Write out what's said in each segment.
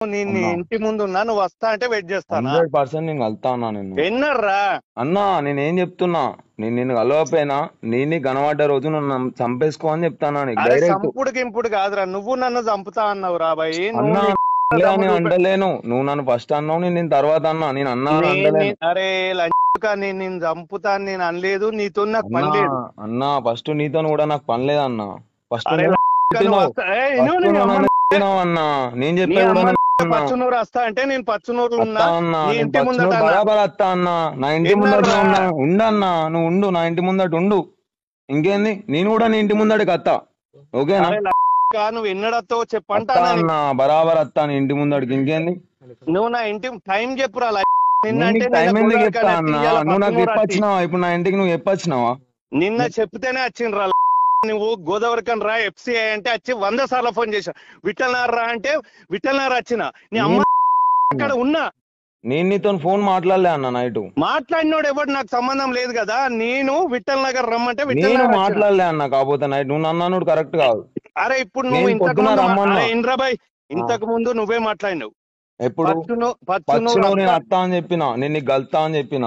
నేను నీ అన్నా. ఇంటి ముందు ఉన్నా నువ్వు వస్తా అంటే వెయిట్ చేస్తానా హండ్రెడ్ పర్సెంట్ నేను కలుతా అన్నా నేను ఎన్నర్రా అన్నా నేనేం చెప్తున్నా నేను నిన్ను కలవకపోయినా నేను కనబడ్డ రోజు నువ్వు నన్ను చంపేసుకో అని చెప్తానా నీకు అరే డైరెక్ట్ చంపుడు గింపుడు కాదురా నువ్వు నన్ను చంపుతా అన్నావు రా భయ్ అన్నా నువ్వు లే, తమ్ముడు నేను పె- అంటలేను నువ్వు నన్ను ఫస్ట్ అన్నావు నేను నేను తర్వాత అన్నా నేను అన్నా అని నే- అంటలేను నే- అరే లంచుక నేను నిన్ను చంపుతా అని నేను అనలేదు నీతో నాకు పని అన్నా లేదు అన్నా ఫస్ట్ నీతో కూడా నాకు పని లేదన్నా ఫస్ట్ అరే నువ్వు లంచుక నువ్వు తిట్టినావు. వస్తా- ఏయ్, ఫస్ట్ నువ్వు నువ్వు నీ నన్ను అమ్మ- తిట్టినావు అన్నా నేను నీ చెప్పే కూడా అమ్మ నేను అన్నా. పచ్చునూరు వస్తా అంటే నేను పచ్చునూరులో ఉన్నా వస్తా అన్నా నీ నేను ఇంటి ముందట పచ్చనూరు అన్నా. బరాబర్ వస్తా అన్నా నా ఇంటి ముందట ఎన్నర్రా? ఉన్నా ఉండన్నా నువ్వు ఉండు నా ఇంటి ముందట ఉండు ఇంకేంది నేను కూడా నీ ఇంటి ముందటికి వస్తా ఓకేనా అరే లంచుక నువ్వు ఎన్నడతో చెప్పంటా వస్తా అన్నా బరాబర్ వస్తా నీ ఇంటి ముందటికి ఇంకేంది నువ్వు నా ఇంటి టైం చెప్పురా ల- నిన్న నేను అంటే నీకు నిన్న టైం ఎందుకు గోదావరి చెప్తా కన్నా అన్నా తీయాల నువ్వు నాకు పచ్చనూరు అట్టి. ఎప్పొచ్చినావా ఇప్పుడు నా ఇంటికి నువ్వు ఎప్పొచ్చినావా నిన్న చెప్తేనే వచ్చిండ్రా ల- నువ్వు గోదావరి కన్ రా ఎఫ్సిఐ అంటే వచ్చి వంద సార్లు ఫోన్ చేసా విఠల్నార్ రా అంటే విఠల్నార్ వచ్చిన నీ అమ్మ అక్కడ ఉన్నా నేను నీతో ఫోన్ మాట్లాడలే అన్న నైట్ మాట్లాడినోడు ఎవడు నాకు సంబంధం లేదు కదా నేను విఠల్ నగర్ రమ్మంటే విఠల్ నేను నగర్ వచ్చిన. మాట్లాడలే అన్న కాకపోతే నైట్ నువ్వు నన్ను అన్నాడు కరెక్ట్ కాదు అరే ఇప్పుడు నువ్వు నేను ఇంతకు పొద్దున ముందు మా- రమ్మన్నా. అరే ఇంద్రాబాయ్ ఇంతకు ముందు నువ్వే మాట్లాడినావు ఎప్పుడు పచ్చును పచ్చులో పచ్చును నేను అత్తా అని చెప్పిన నేను నీకు గల్తా అని చెప్పిన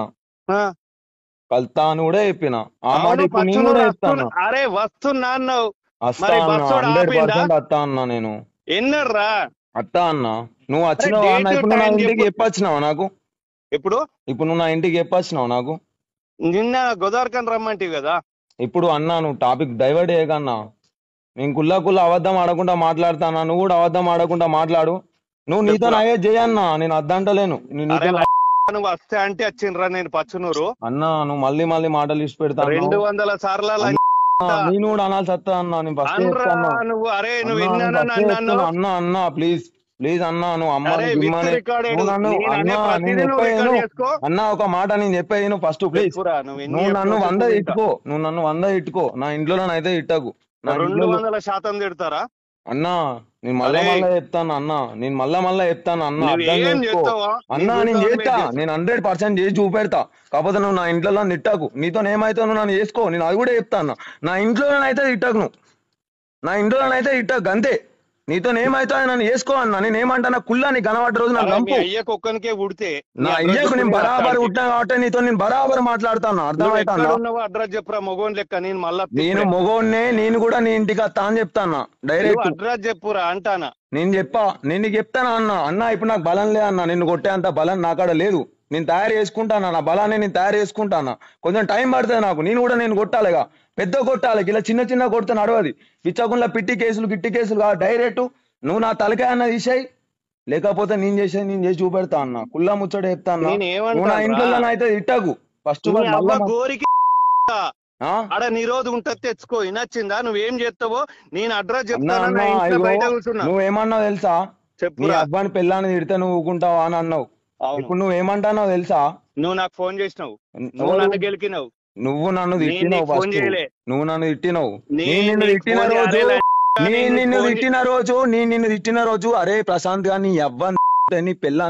కల్తా అని కూడా చెప్పిన ఆ మాట ఇప్పుడు నేను కూడా చెప్తాను అరే వస్తున్నా అన్నావు వస్తా మరి అన్న బస్సోడు హండ్రెడ్ ఆపిండా? పర్సెంట్ వస్తా అన్నా నేను ఎన్నర్రా అత్తా అన్న నువ్వు వచ్చినావా date, అన్న ఇప్పుడు నువ్వు నా time ఇంటికి చెప్పు. చెప్పొచ్చినావా నాకు ఇప్పుడు ఇప్పుడు నువ్వు నా ఇంటికి చెప్పొచ్చినావు నాకు నిన్న గోదావరి కన్ రమ్మంటివి కదా ఇప్పుడు అన్నా నువ్వు టాపిక్ డైవర్ట్ చేయకన్నా నేను కుల్లా కుల్లా అబద్ధం ఆడకుండా మాట్లాడతానా నువ్వు కూడా అబద్ధం ఆడకుండా మాట్లాడు నువ్వు నీతో చెప్పురా. అయ్యే చేయన్నా నేను అద్దంటలేను నేను అరే నీతో నువ్వు వస్తే అంటే వచ్చిండ్రా నేను పచ్చునూరు అన్నా నువ్వు మళ్ళీ మళ్ళీ మాటలు ఇచ్చి పెడతాను రెండు వందల సార్ల నేను కూడా అనాల్సి వస్తా అన్నా నేను ఫస్ట్ అనరా చెప్తాను నువ్వు అరే నువ్వు అన్నా, ఎన్నన్నా నేను first నన్ను చెప్తున్నా. అన్నా అన్నా ప్లీజ్ ప్లీజ్ అన్నా నువ్వు అమ్మ అరే విత్ గిమ్మని రికార్డెడ్ నువ్వు నన్ను నేను అనే అన్నా ప్రతిదీ నేను నువ్వు చెప్పేది రికార్డ్ చేసుకో అన్నా ఒక మాట నేను చెప్పేది నువ్వు ఫస్ట్ ప్లీజ్ చెప్పురా, నువ్వు ఎన్ని నువ్వు నన్ను చెప్పుకో వంద చెప్పు ఇట్టుకో నువ్వు నన్ను వంద ఇట్టుకో నా ఇంట్లో అయితే ఇట్టకు నా ఇంకా. రెండు ఇంట్లో వందల శాతం తిడతారా అన్నా నేను మళ్ళా అరే. మళ్ళా చెప్తాను అన్నా నేను మళ్ళా మళ్ళా చెప్తాను అన్న నువ్వు అర్థం ఏం చేసుకో చేస్తావా అన్నా నీ నేను జీవితం చేస్తా మీద చేస్తా. నేను హండ్రెడ్ పర్సెంట్ చేసి చూపెడతా కాకపోతే నువ్వు నా ఇంట్లో తిట్టకు నీతో ఏమైతే నువ్వు నన్ను చేసుకో నేను అది కూడా చెప్తా అన్న నా ఇంట్లోనైతే తిట్టకు నువ్వు నా ఇంట్లోనైతే తిట్టకు అంతే నీతో ఏమైతే నన్ను చేసుకో అన్నా నేను ఏమంటానా కుల్లా నీ కనబడ్డ రోజు నాకు అరే, మీ చంపు అయ్యకు ఒక్కనికే ఉడితే నా అయ్యకు నేను బరాబర్ ఉట్టినా కాబట్టి నీతో నేను బరాబర్ మాట్లాడతాను అర్థమవుతా ఉన్నావో అడ్రస్ చెప్పురా మొగోన్ లెక్క నేను మళ్ళా నేను మొగోడినే నేను కూడా నీ ఇంటికి వస్తా అని చెప్తాను డైరెక్ట్ అడ్రస్ చెప్పురా అంటానా నేను చెప్పా నేను నీకు చెప్తాను అన్న అన్న ఇప్పుడు నాకు బలం లేదు అన్న నిన్ను కొట్టేంత బలం నాకాడ లేదు నేను తయారు చేసుకుంటాను నా బలాన్ని నేను తయారు చేసుకుంటాను కొంచెం టైం పడుతుంది నాకు నేను కూడా నేను కొట్టాలిగా పెద్ద కొట్టాలి ఇలా చిన్న చిన్న కొడితే నడవది పిచ్చకుండా పిట్టి కేసులు గిట్టి కేసులు కాదు డైరెక్ట్ నువ్వు నా తలకాయ అన్న తీసేయి లేకపోతే నేను చేసేది నేను చేసి చూపెడతా అన్న కుల్లా ముచ్చట చెప్తా అన్న నేను నువ్వు నా ఇంట్లో ఏమంటా అయితే ఇట్టకు ఫస్ట్ నీ అవ్వ గోరికి ఆ ఆడ నిరోధు ఉంటది తెచ్చుకో వినొచ్చిందా నువ్వేం చేస్తావో నేను అడ్రస్ అన్న చెప్తాను అన్న నా ఇంట్లో ఇగో, బయట కూర్చున్నా నువ్వేమన్నావు తెలుసా నీ చెప్పురా అబ్బాని పెళ్ళాన్ని తిడితే నువ్వు ఊకుంటావా అని అన్నావు అవును ఇప్పుడు నువ్వేమంటానో తెలుసా నువ్వు నాకు ఫోన్ చేసినావు నువ్వు ఎవరు? నన్ను గెలికినావు నువ్వు నన్ను నేను తిట్టినావు నీకు ఫోన్ ఫస్ట్ చేయలే నువ్వు నన్ను తిట్టినావు నేను నేను నిన్ను నీకు తిట్టిన ఫోన్ రోజు చేయలే. నేను నేను నిన్ను ఫోన్ తిట్టిన రోజు నేను నిన్ను తిట్టిన రోజు అరే ప్రశాంత్ గా నీ అవ్వ నీ పిల్ల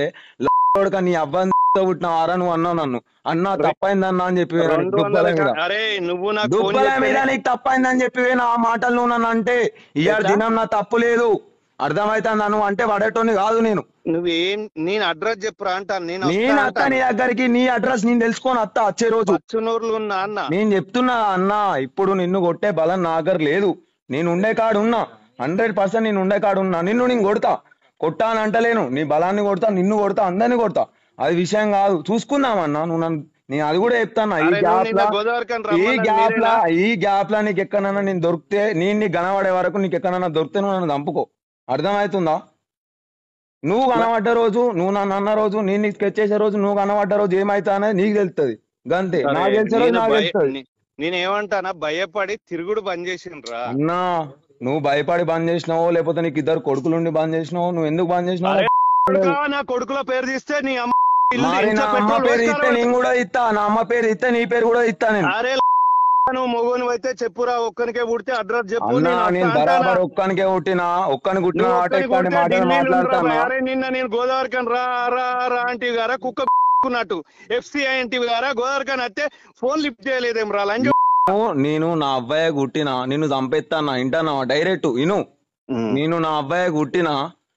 నీ అవ్వ పుట్టినవారా నువ్వు అన్నావు నన్ను అన్నా తప్పైందన్నా అని చెప్పి రెండు వందల దుబ్బల మీద కా- అరే నువ్వు నాకు ఫోన్ దుబ్బల మీద చేస్తే నీకు తప్పైందని చెప్పి నా మాటలు నువ్వు నన్ను అంటే ఇవాళ ఎట్లా? దినం నా తప్పు లేదు అర్థమైతుందా నువ్వు అంటే పడేటోని కాదు నేను నువ్వేం నేను అడ్రస్ చెప్పురా అంటాను నేను నేను వస్తా అత్త అంటాను. నీ దగ్గరికి నీ అడ్రస్ నేను తెలుసుకొని అత్త వచ్చే రోజు పచ్చునూరులో ఉన్నా అన్న నేను చెప్తున్నా అన్న ఇప్పుడు నిన్ను కొట్టే బలం నా దగ్గర లేదు నేను ఉండే కాడు ఉన్నా హండ్రెడ్ పర్సెంట్ నేను ఉండే కాడు ఉన్నా నిన్ను నేను కొడతా కొట్టా అని అంటలేను నీ బలాన్ని కొడతా నిన్ను కొడతా అందరిని కొడతా అది విషయం కాదు చూసుకుందామన్నా నువ్వు నన్ను నేను అది కూడా చెప్తానా ఈ అరే నువ్వు గ్యాప్ నిన్న లా గోదావరి కని ఈ రమ్మన్నది గ్యాప్ లా మీరేనా? ఈ గ్యాప్ లా నీకు ఎక్కడన్నా నేను దొరికితే నేను నీకు కనబడే వరకు నీకు ఎక్కడన్నా దొరికితే నువ్వు నన్ను చంపుకో అర్థమవుతుందా నువ్వు కనబడ్డ రోజు నువ్వు నన్ను అన్న రోజు నేను నీకు స్కెచ్ చేసే రోజు నువ్వు కనబడ్డ రోజు ఏమైతా అనేది నీకు తెలుస్తుంది గంతే సరే, నాకు తెలిసే రోజు నేను నాకు భయ- తెలుస్తుంది నే- నేను ఏమంటానా భయపడి తిరుగుడు బంద్ చేసిండ్రా అన్నా నువ్వు భయపడి బంద్ చేసినావో లేకపోతే నీకు ఇద్దరు కొడుకులుండి బంద్ చేసినావో నువ్వు ఎందుకు బంద్ అరే చేసినావు కొడుకా, నా కొడుకుల పేరు తీస్తే నీ అమ్మ ఇల్లు మరి ఇంట్లో నా అమ్మ పెట్రోల్ పేరు వేస్తారా? ఇస్తే నేను కూడా ఇస్తా నా అమ్మ పేరు ఇస్తే నీ పేరు కూడా ఇస్తా నేను అరే నువ్వు మొగోని అయితే చెప్పురా ఒక్కనికే పుడితే అడ్రస్ చెప్పు అన్నా నేను నేను వస్తా అంటానా? బరాబర్ ఒక్కనికే పుట్టినా ఒక్కని కుట్టిన నువ్వు ఆట ఒక్కనికి ఇక్కడ కొడితే మాటలు ఢిల్లీలో ఉండరా మాట్లాడతానా భయ్? అరే నిన్న నేను గోదావరి కని రా రా రా అంటే గారా కుక్క కున్నట్టు ఎఫ్సిఐ అంటే గారా గోదావరి కని వస్తే ఫోన్ లిఫ్ట్ చేయలేదేం రా లంజ నేను- నేను నా అబ్బాయి కుట్టినా నిన్ను చంపేస్తానా ఇంటానా డైరెక్ట్ ఇను నేను నా అబ్బాయి కుట్టినా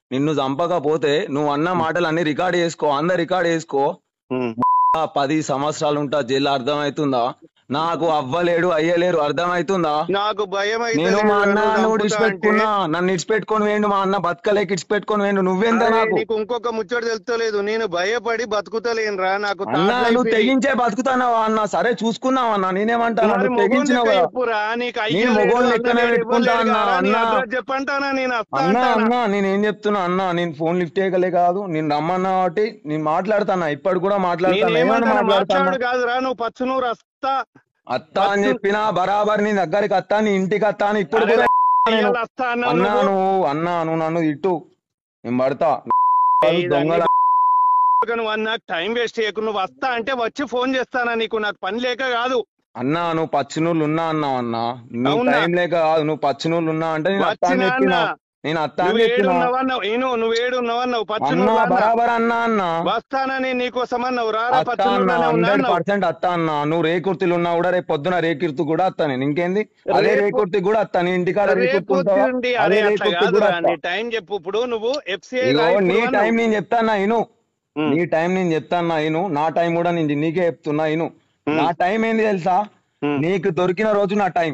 నిన్ను చంపకపోతే నువ్వు అన్న మాటలు అన్ని రికార్డ్ చేసుకో అందరు రికార్డ్ చేసుకో ఉమ్. ఆ పది సంవత్సరాలు ఉంటా జైలు అర్థమవుతుందా నాకు అవ్వలేడు అయ్యలేరు అర్థమవుతుందా నాకు భయం అయితే నేను మా అన్న నువ్వు నువ్వు చంపుతా ఇడిచిపెట్టుకున్నా అంటే- నన్ను ఇడిచిపెట్టుకొని వేయండు మా అన్న బతకలేక ఇడిచిపెట్టుకొని వేయండు నువ్వెంత అరే, నాకు నీకు ఇంకొక ముచ్చట తెలుస్తలేదు నేను భయపడి బతుకుతలేనురా నాకు అన్న thought life నువ్వు ఇది. తెగించే బతుకుతానావా అన్న సరే చూసుకున్నావా అన్న నేనేమంటాను మరి నువ్వు మొగోని తెగించినావు లెక్క కదా చెప్పురా, నీకు నేను అయ్యలేడు, మొగోని లెక్కనే అన్నలేడు, పెట్టుకుంటా ఇవ్వలేడు అన్న, కదా, నీ అన్న. అడ్రస్ చెప్పంటానా నేను వస్తా అన్న అంటానా? అన్న నేను ఏం చెప్తున్నా అన్న నేను ఫోన్ లిఫ్ట్ చేయగలే కాదు నేను రమ్మన్నా కాబట్టి నేను మాట్లాడతానా ఇప్పటి కూడా మాట్లాడతాను ఏమని నేనేమంటాను మాట్లాడతాను మాట్లాడు కాదురా నువ్వు పచ్చునూరు వస్తా అత్త అని చెప్పినా బరాబర్ నీ దగ్గరికి అత్తా నీ ఇంటికి అత్తా అని ఇప్పుడు అరే, కూడా నేను ఇయ్యాల వస్తా అన్నావు అన్నా నువ్వు. నువ్వు అన్నా నువ్వు నన్ను ఇట్టు నేను పడతా ఏయ్, దొంగల ఇదాన్ని నువ్వు నాకు టైం వేస్ట్ చేయకు నువ్వు వస్తా అంటే వచ్చి ఫోన్ చేస్తానా నీకు నాకు పని లేక కాదు అన్నా నువ్వు పచ్చినూళ్ళు ఉన్నా అన్నావు అన్నా నువ్వు అవునా? టైం లేక కాదు నువ్వు పచ్చినూళ్ళు ఉన్నా అంటే నేను అత్తా అని వచ్చినా చెప్పినా అన్నా. నేను అత్తా అని నువ్వు ఏడు చెప్పినా ఉన్నావన్నావు నేను నువ్వు ఏడు ఉన్నావన్నావు అన్నా పచ్చునూరు అన్నా. బరాబర్ అన్నా అన్నా వస్తానని నీకోసం అన్నావు రారా అత్త అన్న పచ్చునూరులోనే ఉన్నా హండ్రెడ్ అన్నావు. పర్సెంట్ అత్త అన్న నువ్వు రేకుర్తిలు ఉన్నా కూడా రేపు పొద్దున రేకుర్తి కూడా అత్త నేను ఇంకేంది అదే రేపు- రేకుర్తి కూడా అత్త నీ ఇంటికాడ రేకుర్తి రేపు ఉంటావా వచ్చింది, అదే అరే అట్లా రేకుర్తి కూడా కాదురా, అత్త నీ టైం చెప్పు ఇప్పుడు నువ్వు ఎఫ్సిఐ ఇగో నీ టైం నేను చెప్తానా ఇను ఉమ్. నీ టైం నేను చెప్తానా ఇను నా టైం కూడా నేను నీకే చెప్తున్నా ఇను ఉమ్. నా టైం ఏంది తెలుసా ఉమ్. నీకు దొరికిన రోజు నా టైం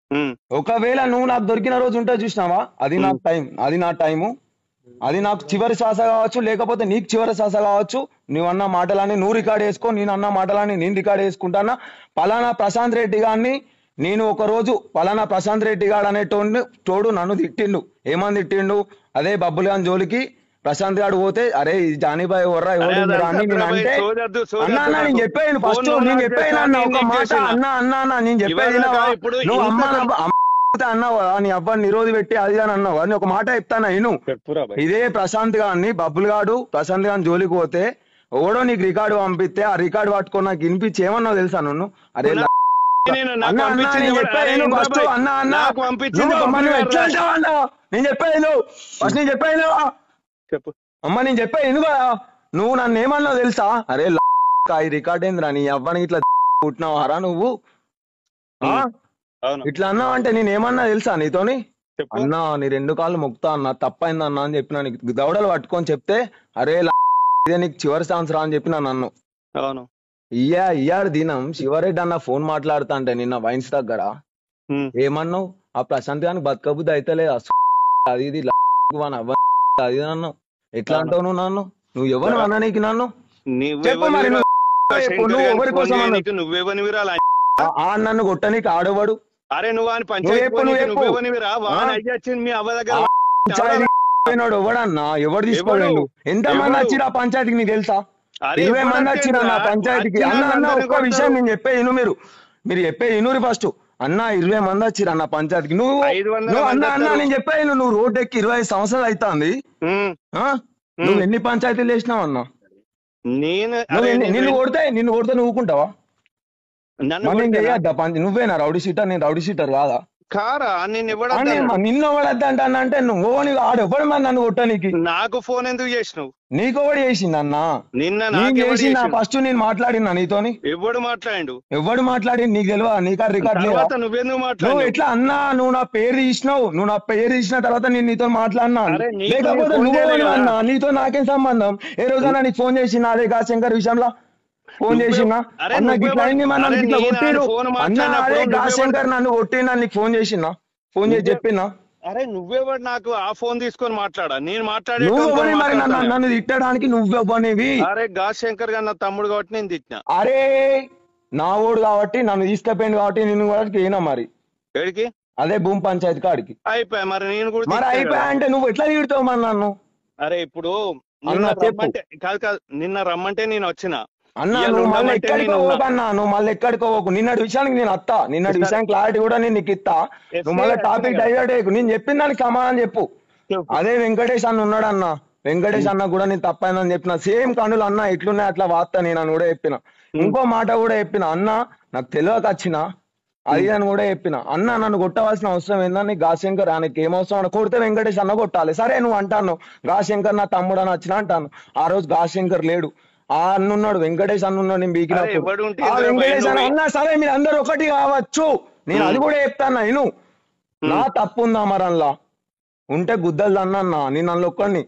ఒకవేళ నువ్వు నాకు దొరికిన రోజు ఉంటే చూసినావా అది నా టైం అది నా టైము అది నాకు చివరి శ్వాస కావచ్చు లేకపోతే నీకు చివరి శ్వాస కావచ్చు నువ్వు అన్న మాటలని నువ్వు రికార్డ్ చేసుకో నేను అన్న మాటలని నేను రికార్డ్ చేసుకుంటానా పలానా ప్రశాంత్ రెడ్డి గారిని నేను ఒక రోజు పలానా ప్రశాంత్ రెడ్డి గారు అనే తోడు తోడు నన్ను తిట్టిండు ఏమని తిట్టిండు అదే బబ్బులు గాని జోలికి ప్రశాంత్ గారు పోతే అరే ఈ జానీబాయ్ ఎవర్రా ఎవరు ఇందిరా అని నేను అంటే అన్న అన్న నేను చెప్పాను ఫస్ట్ నేను చెప్పాను అన్న ఒక మాట అన్న అన్న అన్న నేను చెప్పేది ఇవాళ వినవా? ఇప్పుడు నువ్వు అమ్మ ఇంత- నా- అమ్మ అన్నావు కదా నీ అవ్వని నిరోధి పెట్టి అది అని అన్నావు అని ఒక మాట చెప్తాను నేను చెప్పురా భయ్. ఇదే ప్రశాంత్ గారిని బబ్బుల్ గాడు ప్రశాంత్ గారిని జోలికి పోతే ఓడో నీకు రికార్డు పంపిస్తే ఆ రికార్డు పట్టుకొని నాకు వినిపించి ఏమన్నావు తెలుసా నన్ను అరే నా- నేను నాకు అన్న అన్న పంపించింది నేను ఎవరు? చెప్పేది అరే విను ఇంద్రా ఫస్ట్ భాయ్, అన్న అన్న నాకు పంపించింది నువ్వు అమ్మ బబ్బులు నువ్వు ఎట్లా గారు. అంటావు అన్న నేను చెప్పేది నువ్వు ఫస్ట్ నేను చెప్పేది నువ్వు. చెప్పు అమ్మ నేను చెప్పేది ఎందుకు నువ్వు నన్ను ఏమన్నావు తెలుసా అరే ల- ఈ రికార్డ్ ఏందిరా నీ అవ్వనికి ఇట్లా పుట్టినావు హరా నువ్వు ఆ? అవును ఇట్లా అన్నావు అంటే నేను ఏమన్నా తెలుసా నీతోని చెప్పు అన్నా నీ రెండు కాళ్ళు మొక్తా అన్న తప్పైంది అన్న అని చెప్పిన నీకు దవడలు పట్టుకొని చెప్తే అరే ల- ఇదే నీకు చివరి ఛాన్స్ రా అని చెప్పిన నన్ను అవును ఇయ్యా ఇయ్యాడు దినం శివరెడ్డి అన్న ఫోన్ మాట్లాడుతా అంటే నిన్న వైన్స్ దగ్గర ఉమ్. ఏమన్నావు ఆ ప్రశాంత్ గాని బతకబుద్ధి అయితే అది ఇది ల- వాని అవ్వ అది ఇది అన్నావు ఎట్లా అవును. అంటావు నువ్వు నన్ను నువ్వు ఎవరు అన్న నీకు నన్ను నువ్వు చెప్పు మరి ఎవరివిరా? నువ్వు చెప్పు, శంకర్ నువ్వు గారికి ఎవరి ఫోన్ కోసం అన్నావు? చేయనీకి నువ్వెవని విరాలా ఆ- ఆ నన్ను కొట్టనీకి ఆడవాడు అరే నువ్వు అని నువ్వు పంచాయతీ చెప్పు, నువ్వు చెప్పు. నువ్వెవని విరా వాన్ ఆ? అయ్యి వచ్చింది మీ అవ్వ దగ్గర ఆ పంచాయతీ పోయినోడు ఎవడన్నా ఎవడు తీసుకోలేడు ఎంత మంది ఎవడు? వచ్చిరా పంచాయతీకి నీకు తెలుసా అరే ఇరవై ఎవడు మంది వచ్చిరా నా వచ్చిండ్రా? పంచాయతీకి వచ్చిన అన్న అన్న వాళ్ళందరినీ ఒక్క కొడతారు. విషయం నేను చెప్పే ఇను మీరు మీరు చెప్పే ఇనురి ఫస్ట్ అన్న ఇరవై మంది వచ్చిరా నా పంచాయతీకి నువ్వు ఐదు వందల నువ్వు అన్న మంది అన్న వస్తారు. నేను చెప్పాను నువ్వు రోడ్ ఎక్కి ఇరవై ఐదు సంవత్సరాలు అవుతుంది ఉమ్. ఆ? నువ్వు ఎన్ని పంచాయతీలు వేసినావు అన్న నేను నువ్వు అరే ఎన్ని- నేను నిన్ను కొడితే నిన్ను కొడితే నువ్వు ఊరుకుంటావా నన్ను మరి నేను కొట్టారా? చేయొద్దా పంచ నువ్వేనా రౌడీ షీటర్ నేను రౌడీ షీటర్ కాదా కారా నేను ఆ, ఇవ్వడం నేను మా- నిన్ను ఎవడద్దంటా అంటే నువ్వు ఓని ఆడు ఎవడు మరి నన్ను కొట్టనీకి నాకు ఫోన్ ఎందుకు చేసినావు నీకు ఎవడు చేసింది అన్న నిన్న నేను నాకు చేసిన ఫస్ట్ నేను మాట్లాడినా నీతోని ఎవడు మాట్లాడిండు ఎవడు మాట్లాడి నీకు తెలియదా నీకా రికార్డ్ లేదా తర్వాత నువ్వెందుకు నువ్వు మాట్లాడు ఎట్లా అన్నా నువ్వు నా పేరు తీసినావు నువ్వు నా పేరు తీసిన తర్వాత నేను నీతో మాట్లాడినా అరే, నీకు లేకపోతే ఫోన్ నువ్వు చేయలే కదా. అన్నా నీతో నాకేం సంబంధం ఏ రోజైనా నీకు ఫోన్ చేసిన అదే గా శంకర్ విషయంలో ఫోన్ నువ్వే- చేసిన అరే, అన్న నువ్వే ఇట్లా అయింది మన అరే, ఇట్లా నేను కొట్టిరు ఆయన ఫోన్ అన్న మాట్లాడినప్పుడు అదే గా నువ్వే శంకర్ నన్ను కొట్టినా నీకు ఫోన్ చేసిన ఫోన్ చేసి నువ్వే- చెప్పినా అరే నువ్వెవడు నాకు ఆ ఫోన్ తీసుకొని మాట్లాడా నేను మాట్లాడే నువ్వు ఎవరి మరి నన్ను నన్ను తిట్టడానికి నువ్వెవ్వనివి అరే గా శంకర్ గారు నా తమ్ముడు కాబట్టి నేను తిట్టిన అరే నా ఓడు కాబట్టి నన్ను తీసుకుపోయింది కాబట్టి నిన్ను కూడా ఏనా మరి ఎడికి అదే భూమి పంచాయతీ కాడికి అయిపోయా మరి నేను కూడా మరి తిట్టా అయిపోయా కదా. అంటే నువ్వు ఎట్లా తిడతావు మరి నన్ను అరే ఇప్పుడు అన్న, నిన్న చెప్పు. రమ్మంటే కాదు కాదు నిన్న రమ్మంటే నేను వచ్చిన అన్న ఇవాళ నువ్వు మళ్ళీ ఉండమంటే ఎక్కడికి నేను ఉన్నా. పోకన్నా నువ్వు మళ్ళీ ఎక్కడికి పోకు నిన్నటి విషయానికి నేను అత్తా నిన్నటి సరే. విషయం క్లారిటీ కూడా నేను నీకు ఇస్తా ఎస్ నువ్వు మళ్ళీ సరే, టాపిక్ సరే. డైవర్ట్ అయ్యకు నేను చెప్పిన దానికి సమాధానం చెప్పు చెప్పు. అదే వెంకటేష్ అన్న ఉన్నాడు అన్న వెంకటేష్ అన్న కూడా నేను తప్పైందని చెప్పిన సేమ్ కన్నులు అన్న ఎట్లున్నాయి అట్లా వాస్తా నేను అని కూడా చెప్పిన ఇంకో మాట కూడా చెప్పిన అన్న నాకు తెలియక వచ్చిన అది అని కూడా చెప్పిన అన్న నన్ను కొట్టవలసిన అవసరం ఏందని గాశంకర్ ఆయనకి ఏం అవసరం అని కొడితే వెంకటేష్ అన్న కొట్టాలి సరే నువ్వు అంటాను గాశంకర్ నా తమ్ముడు అని వచ్చిన అంటాను ఆ రోజు గాశంకర్ లేడు ఆ అన్న ఉన్నాడు వెంకటేష్ అన్న ఉన్నాడు నేను అరే, ఎవడు బీకినప్పుడు ఉంటే ఆ ఇందులో వెంకటేష్ అన్న భయం అన్నా సరే మీరు అందరు ఒకటి కావచ్చు నేను అది కూడా చెప్తాను నేను నా తప్పు ఉందా మరి అందులో ఉంటే గుద్దలు అన్న నేను అందులో ఒక్కడిని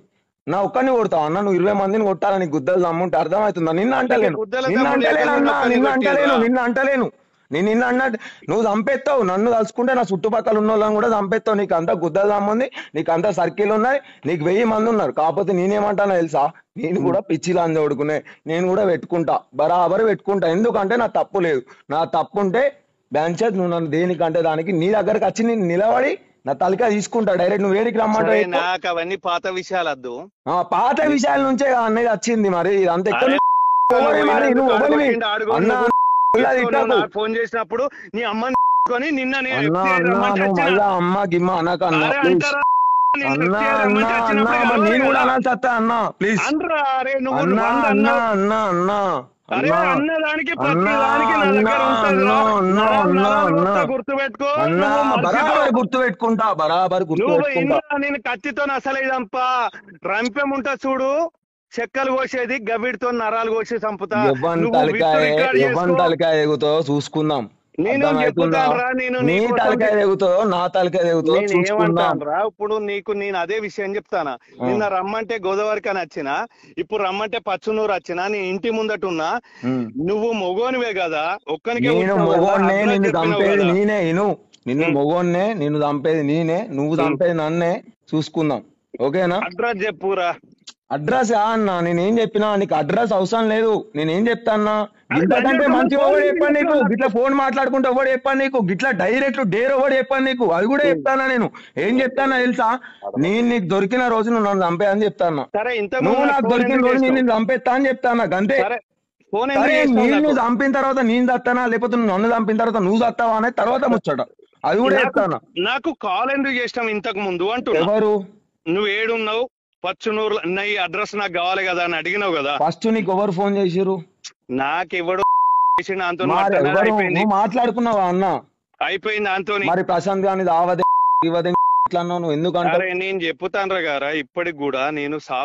నా ఒక్కరిని కొడతావు అన్న నువ్వు ఇరవై మందిని కొట్టాలని నీకు గుద్దలు దమ్ముంటే అర్థమవుతుందా నిన్న అంటలేను గుద్దల నిన్న దమ్ము అంటలేను లేకుండా అన్న ఒక్కరిని నిన్న కొట్టిర్రా? అంటలేను నిన్న అంటలేను నేను నిన్న అన్నట్టు నువ్వు చంపేస్తావు నన్ను తలుచుకుంటే నా చుట్టుపక్కల ఉన్న వాళ్ళని కూడా చంపేస్తావు నీకు అంత గుద్దలు దమ్ముంది నీకు అంత సర్కిల్ ఉన్నాయి నీకు వెయ్యి మంది ఉన్నారు కాకపోతే నేనేమంటానో తెలుసా నేను కూడా పిచ్చి లాంజ్ ఓడుకునే నేను కూడా పెట్టుకుంటా బరాబర్ పెట్టుకుంటా ఎందుకంటే నా తప్పు లేదు నా తప్పు ఉంటే బ్యాంచెత్ నువ్వు నన్ను దేనికంటే దానికి నీ దగ్గరకు వచ్చి నేను నిలబడి నా తలకా తీసుకుంటా డైరెక్ట్ నువ్వు వేడికి సరే, రమ్మంటావు ఎక్కువ. నాకు అవన్నీ పాత విషయాలు వద్దు ఆ పాత విషయాల నుంచే కదా అన్నది వచ్చింది మరి ఇదంతా ఎక్కడ అరే, ఎవరివి మరి నువ్వు ఎవరివి? అన్నా, ఇలా తిట్టకు. ఫోన్ చేసినప్పుడు నీ అమ్మని కొని నిన్న నేను అన్నా FCI అన్నా రమ్మంటే నువ్వు వచ్చిన. మళ్ళా అమ్మ గిమ్మ అనక అన్నా అరే ప్లీజ్ అంటారా? నేను అన్నా FCI అన్నా రమ్మంటే అన్నా వచ్చినప్పుడు మరి నేను కూడా కావాలి అనాల్సి వస్తా అన్నా ప్లీజ్ అనరా అరే నువ్వు అన్నా వంద అన్నా అన్నావు. అన్నా అన్నా అరే అన్నా అన్నదానికి ప్రతి అన్నా, దానికి నా దగ్గర అన్నా, ఉంటుందిరా. అన్నా, నరాలు అన్నా, నరాలు అన్నా. వస్తా గుర్తుపెట్టుకో అన్నా నువ్వు మర్చిపో. బరాబర్ గుర్తు పెట్టుకుంటా బరాబర్ గుర్తు నువ్వు పెట్టుకుంటా ఇంట్లో నేను కత్తితో అసలు ఇదంపా రంపెం ఉంటా చూడు చెక్కలు కోసేది గవిడితో నరాలు కోసి చంపుతా ఎవ్వన్ నువ్వు తలకాయ విత్తు రికార్డ్ ఎవ్వన్ చేసుకో. తలకాయ ఎగుతో చూసుకుందాం నేను అర్థమవుతుందా? చెప్తానురా, నేను నీ నీకోసం తలకాయ ఎగుతో నా తలకాయ ఎగుతో నేను చూసుకుందాం ఏమంటానురా ఇప్పుడు నీకు నేను అదే విషయం చెప్తానా నిన్న రమ్మంటే గోదావరికి అని వచ్చిన ఇప్పుడు రమ్మంటే పచ్చునూరు వచ్చిన నీ ఇంటి ముందట ఉన్నా ఉమ్. నువ్వు మొగోనివే కదా ఒక్కనికే నేను పుట్టావు కదా, మొగోన్నే అడ్రస్ నిన్ను చెప్పినావు చంపేది కదా. నేనే ఇను నిన్ను మొగోన్నే నిన్ను చంపేది నేనే నువ్వు చంపేది నన్నే చూసుకుందాం ఓకేనా అడ్రస్ చెప్పురా అడ్రస్ అన్న నేనేం చెప్పినా నీకు అడ్రస్ అవసరం లేదు నేనేం చెప్తా అన్నా అది ఇంతకంటే దాని మంచి యొక్క ఎవడు ఫోన్ చెప్పాను నీకు చేస్తున్నా. గిట్లా ఫోన్ మాట్లాడుకుంటే ఎవడు చెప్పాను నీకు గిట్లా డైరెక్ట్ డేర్ ఎవడు చెప్పాను నీకు అది కూడా చెప్తానా నేను ఏం చెప్తానా తెలుసా నేను నీకు దొరికిన రోజు నువ్వు నన్ను చంపేయని చెప్తాను సరే ఇంత నువ్వు నాకు దొరికిన రోజు నేను నిన్ను చంపేస్తా అని చెప్తాను అంతే సరే ఫోన్ సరే ఎందుకు చేసినావు నేను నాకు? చంపిన తర్వాత నేను చస్తానా లేకపోతే నువ్వు నన్ను చంపిన తర్వాత నువ్వు చస్తావా అనేది తర్వాత ముచ్చట అది కూడా నాకు- చెప్తాను నాకు కాల్ ఎందుకు చేసినాం ఇంతకు ముందు అంటున్నా ఎవరు నువ్వు ఏడున్నావు పచ్చునూరు నా ఈ అడ్రస్ నాకు కావాలి కదా అని అడిగినావు కదా ఫస్ట్ నీకు ఎవరు ఫోన్ చేసిరు నాకు ఎవడు చేసిన అంతో మరి ఎవరు అయిపోయింది నువ్వు మాట్లాడుకున్నావా అన్న అయిపోయింది అంతోని మరి ప్రశాంత్ గాని దావదే ఇవదే ఇట్లా అన్నావు నువ్వు ఎందుకంటే అరే నేను చెప్పుతాను గారా ఇప్పటికి కూడా నేను సా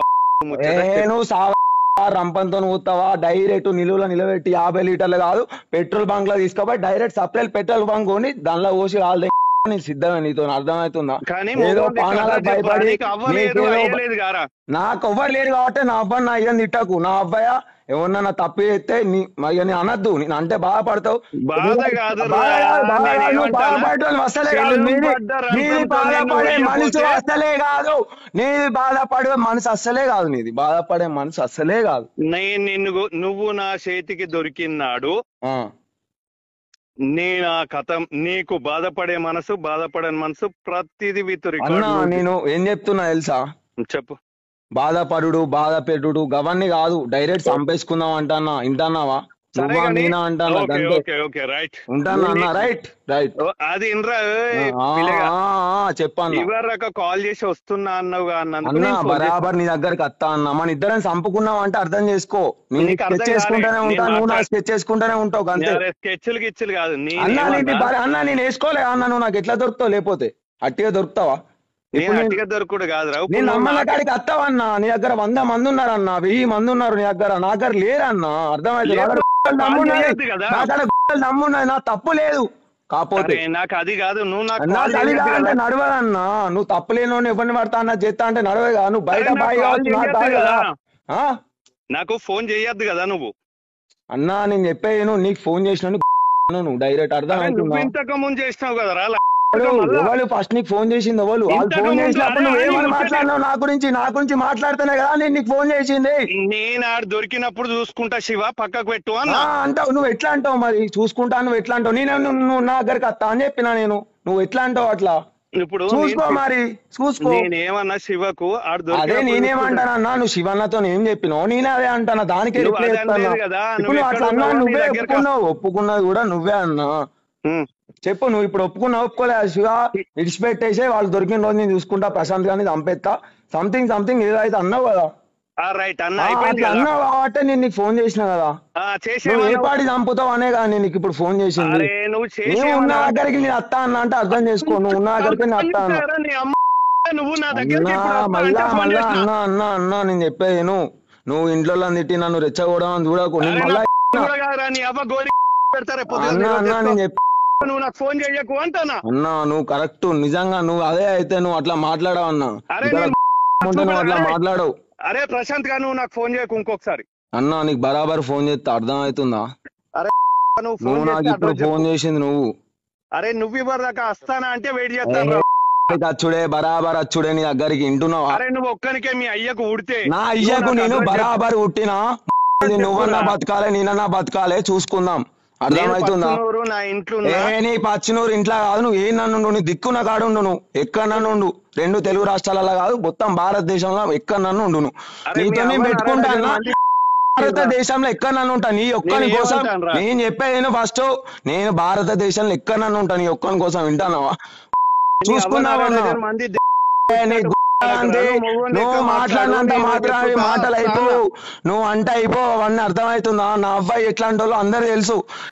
నేను సావ రంపంతో ఊతావా డైరెక్ట్ నిలువలో నిలబెట్టి యాభై లీటర్లు కాదు పెట్రోల్ బంక్ లో తీసుకోపోయి డైరెక్ట్ సప్లై పెట్రోల్ బంక్ కొని దానిలో పోసి వాళ్ళ నేను సిద్ధమే నీతో అర్థమవుతుందా కానీ ఏదో మొగోని పానాలకు అడ్రస్ చెప్పు. భయపడి నీకు అవ్వలేదు నీకేదో అయ్యలేదు గారా నాకు ఎవ్వరు లేరు కాబట్టి నా అబ్బాయి నా అయ్యని తిట్టకు నా అబ్బాయ ఎవరన్నా తప్పు చేస్తే నీ అయ్య నేను అనద్దు నేను అంటే బాధపడతావు బాధ కాదు రా. బాధ కాదు, బాధ నేను కాదు, నువ్వు ఏమంటానా? బాధపడటం అసలే కాదు చెడును నీది పడ్డ నీది రంపంతో నేను బాధపడే మనసు వెళ్ళిపోతే- అసలే కాదు నీది బాధపడే మనసు అస్సలే కాదు నీది బాధపడే మనసు అస్సలే కాదు నేను నిన్ను గు- నువ్వు నా చేతికి దొరికినాడు ఆ నేను ఆ కథ నీకు బాధపడే మనసు బాధపడని మనసు ప్రతిదీ విత్ అన్న రికార్డు నేను ఏం చెప్తున్నా తెలుసా చెప్పు బాధపడుడు బాధ పెట్టుడు గవన్నీ కాదు డైరెక్ట్ చంపేసుకుందాం అంటానా వింటానావా సరే నువ్వా కానీ- నేనా అంటానా ఓకే గంతే ఓకే ఓకే రైట్ ఉంటానా అన్న రైట్ రైట్ ఓ, అది ఇన్రా ఏయ్, ఆ, పిల్లగా. ఆ, ఆ, చెప్పన్నా ఇవరక కాల్ చేసి వస్తున్నా అన్నావుగా అన్నందుకు అన్న నేను ఫోన్ చేస్తున్నా. బరాబర్ నీ దగ్గరికి వస్తా అన్న మన ఇద్దరం చంపుకున్నాం అంటే అర్థం చేసుకో నేను నీకు అర్థం స్కెచ్ చేసుకుంటానే కాలే. ఉంటా నేను నువ్వు నా మాట్లాడ- స్కెచ్ చేసుకుంటానే ఉంటావు అంతే అరే, స్కెచ్లు గిచ్చులు కాదు నేను అన్న నీది ఏమన్నా? బర- అన్న నేను వేసుకోలే అన్న నువ్వు నాకు ఎట్లా దొరుకుతావు లేకపోతే అట్టిగా దొరుకుతావా నేను ఇప్పుడు నేను- అట్టిగా దొరుకుడు కాదురా ఇప్పుడు నేను నువ్వు నమ్మల నాకు- కాడికి వస్తావన్నా నీ దగ్గర వంద మంది ఉన్నారన్న వెయ్యి మంది ఉన్నారు నీ దగ్గర నా దగ్గర లేరన్న అర్థమైంది నా దగ్గర గుట్టలు కాల్ నమ్మున్నది చేయొద్దు కదా. నా దగ్గర గుట్టలు నమ్మున్నది నా తప్పు లేదు కాకపోతే అరే, నాకు అది కాదు నువ్వు నాకు నా కాల్ తల్లి చేయొద్దు అంటే కదా. నడవదన్నా నువ్వు తప్పలేను ఎవరిని పడతా అన్న చేస్తా అంటే నడవేగా నువ్వు బయట అరే, నాకు బాయి కాల్ కావచ్చు నా చేయొద్దు బాయి కదా కదా. ఆ? నాకు ఫోన్ చేయొద్దు కదా నువ్వు అన్నా నేను చెప్పేది నువ్వు నీకు ఫోన్ చేసిన నువ్వు డైరెక్ట్ అర్థం అరే, నువ్వు అవుతుందా ఇంతకు ముందు చేసినావు కదరా ఎవరు ఫస్ట్ నీకు ఫోన్ చేసింది ఎవరు వాళ్ళు ఇంతకు ఫోన్ ముందు చేసినప్పుడు అరే, నువ్వు అరే, ఏమని ఇంతకు- మాట్లాడినావు నా గురించి నా గురించి మాట్లాడితేనే కదా నేను నీకు ఫోన్ చేసింది నేను ఆడ దొరికినప్పుడు చూసుకుంటా శివ పక్కకు పెట్టు ఆ, అన్న అంటావు నువ్వు ఎట్లా అంటావు మరి చూసుకుంటా నువ్వు ఎట్లా అంటావు నేను నువ్వు నువ్వు నా దగ్గరికి వస్తా అని చెప్పినా నేను నువ్వు ఎట్లా అంటావు అట్లా ఇప్పుడు చూసుకో నేను- మరి చూసుకో నేనేమన్నా శివకు ఆడ అదే దొరికినప్పుడు నేనేమంటానన్నా నువ్వు శివన్నతో ఏం చెప్పినావు నేనే అదే అంటానా దానికే నువ్వు రిప్లై అదే ఇస్తానా అనలేదు కదా, ఇప్పుడు నువ్వు నువ్వు అట్లా ఎక్కడ అన్నా ఉన్నావో నీ నువ్వే దగ్గరికి ఒప్పుకున్నావు ఒప్పుకున్నది కూడా నువ్వే అన్నా ఉమ్. చెప్పు నువ్వు ఇప్పుడు ఒప్పుకున్నావు ఒప్పుకోలే శివ ఇడిచిపెట్టేసే వాళ్ళు దొరికిన రోజు నేను చూసుకుంటా ప్రశాంత్ గారిని చంపేస్తా సంథింగ్ సంథింగ్ ఏదో అయితే అన్నావు కదా ఆ రైట్ అన్న ఆ, అయిపోయింది అట్లా కదా అన్నావు కాబట్టి నేను నీకు ఫోన్ చేసిన కదా ఆ, నువ్వు ఏ చేసేమన్నావు? పాటి చంపుతావు అనే కదా నేను నీకు ఇప్పుడు ఫోన్ చేసింది అరే నువ్వు నేను ఉన్న చేసేమన్నా దగ్గరికి నేను అత్తా అన్నా అంటే అర్థం చేసుకో నువ్వు ఉన్న దగ్గరికి నేను అత్తా అన్నా అరే, నీ అమ్మ నువ్వు నా దగ్గరికి అన్నా ఇప్పుడు వస్తా మళ్ళా అంటే ఫోన్ మళ్ళా చేసినా. అన్నా అన్నా అన్నా నేను చెప్పేది నువ్వు నువ్వు ఇంట్లో తిట్టి నన్ను రెచ్చగొడమని చూడకు నేను అరే, మళ్ళా నా కూడా కాదురా, నీ అవ్వ గోరి పెడతారే పొద్దున్న అన్నా నీకు అన్నా చెప్తా. నేను చెప్పి నువ్వు నాకు ఫోన్ చేయకు అంటానా అన్నా నువ్వు కరెక్ట్ నిజంగా నువ్వు అదే అయితే నువ్వు అట్లా మాట్లాడవు అన్నా అరే ఇక్కడ నేను ఉంటే నువ్వు అట్లా అరే, మాట్లాడవు అరే ప్రశాంత్ గా నువ్వు నాకు ఫోన్ చేయకు ఇంకొకసారి అన్న నీకు బరాబర్ ఫోన్ చేస్తే అర్థం అవుతుందా నువ్వు నువ్వు ఫోన్ నాకు చేస్తే ఇప్పుడు అడ్రస్ చెప్పు. ఫోన్ చేసింది నువ్వు అరే నువ్వు ఇవ్వరు దాకా వస్తానా అంటే వెయిట్ చేస్తాను రా. నీకు అచ్చుడే బరాబర్ అచ్చుడే నీ దగ్గరికి వింటున్నావా అరే నువ్వు ఒక్కనికే మీ అయ్యకు ఉడితే నా అయ్యకు నువ్వు నాకు నేను అడ్రస్ బరాబర్ పుట్టినా ఇది చెప్పు నువ్వన్నా రా. బతకాలే నేనన్నా బతకాలే చూసుకుందాం నేను అర్థమవుతుందా పచ్చనూరు, నా ఇంట్లో ఏ ఉన్నా. నీ పచ్చినూరు ఇంట్లో కాదు నువ్వు ఏ నన్ను నీ దిక్కున కాడుండు నువ్వు ఎక్కడ నన్ను ఉండు రెండు తెలుగు రాష్ట్రాలలో కాదు మొత్తం భారతదేశంలో ఎక్కడ నన్ను ఉండు నువ్వు అరే నీతో మీ నేను అవ్వ పెట్టుకుంటా నాన్న అన్నా మంది భారతదేశంలో ఎక్కడ నన్ను ఉంటా నీ ఒక్కని నేను కోసం ఏమంటానురా? నేను చెప్పేది ఫస్ట్ నేను భారతదేశంలో ఎక్కడ నన్ను ఉంటా నీ ఒక్కని కోసం వింటానావా నీ అవ్వ చూసుకున్నావన్నా నాన్న మంది ఏ నీ గు- అంతే నువ్వు నువ్వు ఎక్కువ మాట్లాడినంత మాట్లాడు, మాత్రం నేను మాటలు చెప్తా. అయిపోవు నువ్వు అంటే అయిపో అవన్నీ అర్థమవుతుందా నా అబ్బాయి ఎట్లాంటి వాళ్ళు అందరు తెలుసు